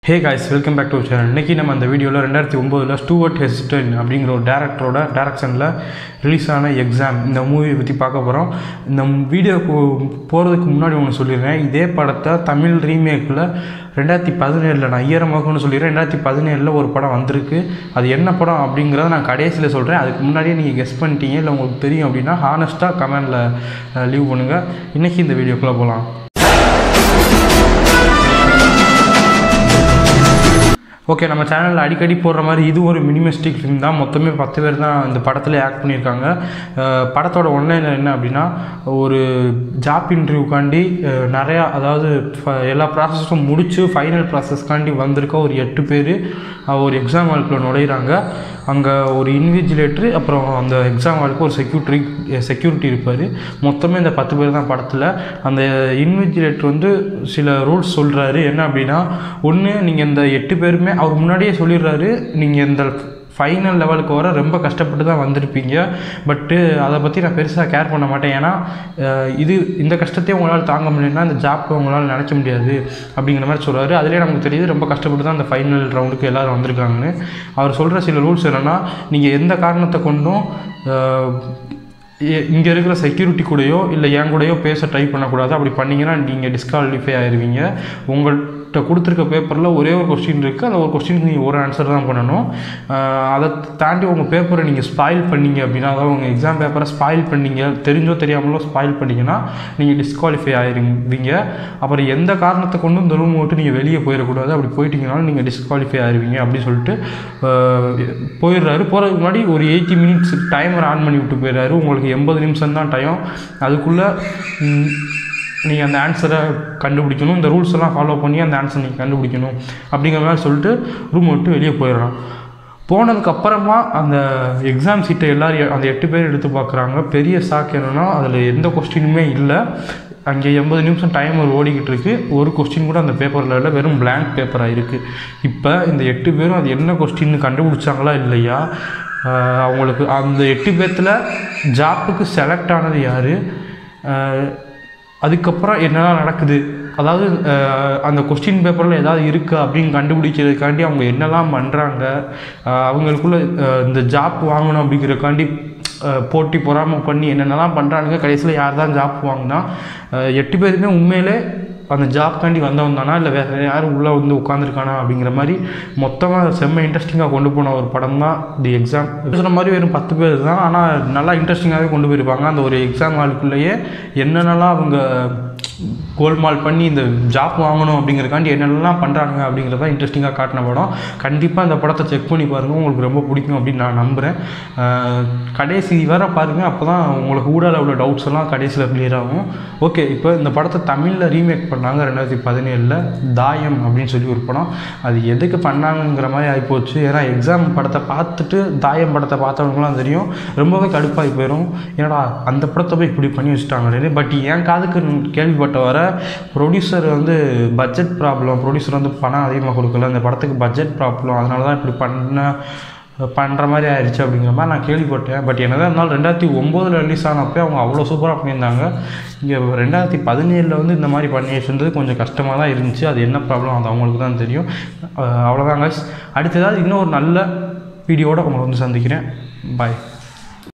hey guys welcome back to channel இன்றைக்கி நம்ம அந்த வீடியோவில் ரெண்டாயிரத்தி ஒம்போதில் ஸ்டூவர்ட் ஹெஸ்டன் அப்படிங்கிற ஒரு டேரக்டரோட டேரக்ஷனில் ரிலீஸ் ஆன எக்ஸாம் இந்த மூவியை பற்றி பார்க்க போகிறோம் இந்த வீடியோக்கு போகிறதுக்கு முன்னாடி ஒன்று சொல்லிடுறேன் இதே படத்தை தமிழ் ரீமேக்கில் ரெண்டாயிரத்தி பதினேழில் நான் ஈரமாகணும்னு சொல்லிடுறேன் ரெண்டாயிரத்தி பதினேழில் ஒரு படம் வந்திருக்கு அது என்ன படம் அப்படிங்கிறத நான் கடைசியில் சொல்கிறேன் அதுக்கு முன்னாடியே நீங்கள் கெஸ் பண்ணிட்டீங்க இல்லை உங்களுக்கு தெரியும் அப்படின்னா ஹானஸ்ட்டாக கமெண்டில் லீவ் பண்ணுங்கள் இன்றைக்கி இந்த வீடியோக்குள்ளே போகலாம் ஓகே நம்ம சேனலில் அடிக்கடி போடுற மாதிரி இது ஒரு மினிமஸ்டிக் ஃபிலிம் தான் மொத்தமே பத்து பேர் தான் இந்த படத்தில் ஆக்ட் பண்ணியிருக்காங்க அஹ் படத்தோட ஒன்லைனில் என்ன அப்படின்னா ஒரு ஜாப் இன்டர்வியூக்காண்டி அஹ் நிறையா அதாவது ஃப- எல்லா ப்ராசஸும் முடித்து ஃபைனல் ப்ராசஸ்க்காண்டி வந்திருக்க ஒரு எட்டு பேர் ஒரு எக்ஸாம் ஹாலுக்குள்ள நுழையிறாங்க அங்கே ஒரு இன்விஜிலேட்டர் அப்புறம் அந்த எக்ஸாம் ஹாலுக்கு ஒரு செக்யூரிட்டி செக்யூரிட்டி இருப்பார் மொத்தமே இந்த பத்து பேர் தான் படத்தில் அந்த இன்விஜிலேட்டர் வந்து சில ரூல்ஸ் சொல்கிறாரு என்ன அப்படின்னா ஒன்று நீங்கள் இந்த எட்டு பேருமே அவர் முன்னாடியே சொல்லிடுறாரு நீங்கள் இந்த ஃபைனல் லெவலுக்கு வர ரொம்ப கஷ்டப்பட்டு தான் வந்திருப்பீங்க பட்டு அதை பற்றி நான் பெருசாக கேர் பண்ண மாட்டேன் ஏன்னா அஹ், இது இந்த கஷ்டத்தையும் உங்களால் தாங்க முடியலன்னா இந்த ஜாப் உங்களால் நினைக்க முடியாது அப்படிங்கிற மாதிரி சொல்கிறாரு அதிலே நமக்கு தெரியுது ரொம்ப கஷ்டப்பட்டு தான் அந்த ஃபைனல் ரவுண்டுக்கு எல்லோரும் வந்திருக்காங்கன்னு அவர் சொல்கிற சில ரூல்ஸ் என்னென்னா நீங்கள் எந்த காரணத்தை கொண்டும் இங்கே இருக்கிற செக்யூரிட்டி கூடயோ இல்லை என் கூடயோ பேச ட்ரை பண்ணக்கூடாது அப்படி பண்ணீங்கன்னா நீங்கள் டிஸ்குவாலிஃபை ஆயிருவீங்க உங்கள்கிட்ட கொடுத்துருக்க பேப்பரில் ஒரே ஒரு கொஸ்டின் இருக்குது அந்த ஒரு கொஸ்டினுக்கு நீங்கள் ஒரு ஆன்சர் தான் பண்ணணும் ஆஹ் அதை தாண்டி உங்கள் பேப்பரை நீங்கள் ஸ்பாயில் பண்ணீங்க அப்படின்னா அதாவது உங்கள் எக்ஸாம் பேப்பரை ஸ்பாயில் பண்ணீங்க தெரிஞ்சோ தெரியாமலோ ஸ்பாயில் பண்ணீங்கன்னா நீங்கள் டிஸ்குவாலிஃபை ஆயிருவீங்க அப்புறம் எந்த காரணத்தை கொண்டும் இந்த ரூம் விட்டு நீங்கள் வெளியே போயிடக்கூடாது அப்படி போயிட்டீங்கனாலும் நீங்கள் டிஸ்குவாலிஃபை ஆயிருவீங்க அப்படின்னு சொல்லிட்டு ஆஹ் போயிடுறாரு போகிறதுக்கு முன்னாடி ஒரு எயிட்டி மினிட்ஸ் டைமர் ஆன் பண்ணி விட்டு போயிடுறாரு உங்களுக்கு எண்பது நிமிஷம் தான் டைம் அதுக்குள்ளே நீங்கள் அந்த ஆன்சரை கண்டுபிடிக்கணும் இந்த ரூல்ஸ் எல்லாம் ஃபாலோ பண்ணி அந்த ஆன்சர் நீங்கள் கண்டுபிடிக்கணும் அப்படிங்கிற மாதிரி சொல்லிட்டு ரூம் விட்டு வெளியே போயிடுறான் போனதுக்கு அப்புறமா அந்த எக்ஸாம் சீட்டை எல்லாரும் அந்த எட்டு பேர் எடுத்து பார்க்குறாங்க பெரிய ஷாக் என்னென்னா அதில் எந்த கொஸ்டினுமே இல்லை அங்கே எண்பது நிமிஷம் டைமர் ஓடிக்கிட்டு இருக்கு ஒரு கொஸ்டின் கூட அந்த பேப்பரில் இல்லை வெறும் blank பேப்பராக இருக்குது இப்போ இந்த எட்டு பேரும் அது என்ன கொஸ்டின்னு கண்டுபிடிச்சாங்களா இல்லையா ஆஹ் அவங்களுக்கு அந்த எட்டு பேர்த்தில் ஜாப்புக்கு செலக்ட் ஆனது யார் அதுக்கப்புறம் என்னெல்லாம் நடக்குது அதாவது அஹ், அந்த கொஸ்டின் பேப்பரில் ஏதாவது இருக்கா அப்படின்னு கண்டுபிடிக்கிறதுக்காண்டி அவங்க என்னெல்லாம் பண்ணுறாங்க அவங்களுக்குள்ள அஹ், இந்த ஜாப் வாங்கணும் அப்படிங்கிறக்காண்டி அஹ், போட்டி பொறாமை பண்ணி என்னென்னலாம் பண்ணுறானுங்க கடைசியில் யார் தான் ஜாப் வாங்கினா அஹ், எட்டு பேருமே உண்மையிலே அந்த ஜாப்காண்டி வந்தவன் தானா இல்லை வேறு யாரும் உள்ளே வந்து உட்காந்துருக்கானா அப்படிங்கிற மாதிரி மொத்தமாக செம்ம இன்ட்ரெஸ்டிங்காக கொண்டு போன ஒரு படம் தான் தி எக்ஸாம் சொன்ன மாதிரி வெறும் பத்து பேர் தான் ஆனால் நல்லா இன்ட்ரெஸ்டிங்காகவே கொண்டு போயிருப்பாங்க அந்த ஒரு எக்ஸாம் ஹாலுக்குள்ளேயே என்னென்னலாம் அவங்க கோல்மால் பண்ணி இந்த ஜாப் வாங்கணும் அப்படிங்கிறக்காண்டி என்னென்னலாம் பண்ணுறாங்க அப்படிங்கிறத இன்ட்ரெஸ்டிங்காக காட்டின படம் கண்டிப்பாக இந்த படத்தை செக் பண்ணி பாருங்கள் உங்களுக்கு ரொம்ப பிடிக்கும் அப்படின்னு நான் நம்புகிறேன் அஹ், கடைசி வர பாருங்கள் அப்போ தான் உங்களுக்கு ஊடால உள்ள டவுட்ஸ் எல்லாம் கடைசியில் கிளியர் ஆகும் ஓகே இப்போ இந்த படத்தை தமிழில் ரீமேக் பண்ணாங்க ரெண்டாயிரத்தி பதினேழில் தாயம் அப்படின்னு சொல்லி ஒரு படம் அது எதுக்கு பண்ணாங்கங்கிற மாதிரி ஆகிப்போச்சு ஏன்னா எக்ஸாம் படத்தை பார்த்துட்டு தாயம் படத்தை பார்த்தவங்களுக்குலாம் தெரியும் ரொம்பவே கடுப்பாகி போயிடும் ஏன்னா அந்த படத்தை போய் இப்படி பண்ணி வச்சுட்டாங்களே பட் என் காதுக்கு கேள்விப்பட்ட வர ப்ரொடியூசர் வந்து பட்ஜெட் ப்ராப்ளம் ப்ரொடியூசர் வந்து பணம் அதிகமாக கொடுக்கல அந்த படத்துக்கு பட்ஜெட் ப்ராப்ளம் அதனால தான் இப்படி பண்ண பண்ணுற மாதிரி ஆயிடுச்சு அப்படிங்கிற மாதிரி நான் கேள்விப்பட்டேன் பட் என்னதான் இருந்தாலும் ரெண்டாயிரத்தி ஒம்போதில் ரிலீஸ் ஆனப்போ அவங்க அவ்வளோ சூப்பராக பண்ணியிருந்தாங்க இங்கே ரெண்டாயிரத்தி பதினேழில் வந்து இந்த மாதிரி பண்ணி வச்சுருந்தது கொஞ்சம் கஷ்டமாக தான் இருந்துச்சு அது என்ன ப்ராப்ளம் அது அவங்களுக்கு தான் தெரியும் அஹ் அவ்வளோதான் guys அடுத்ததாவது இன்னும் ஒரு நல்ல வீடியோட உங்களை வந்து சந்திக்கிறேன் பாய்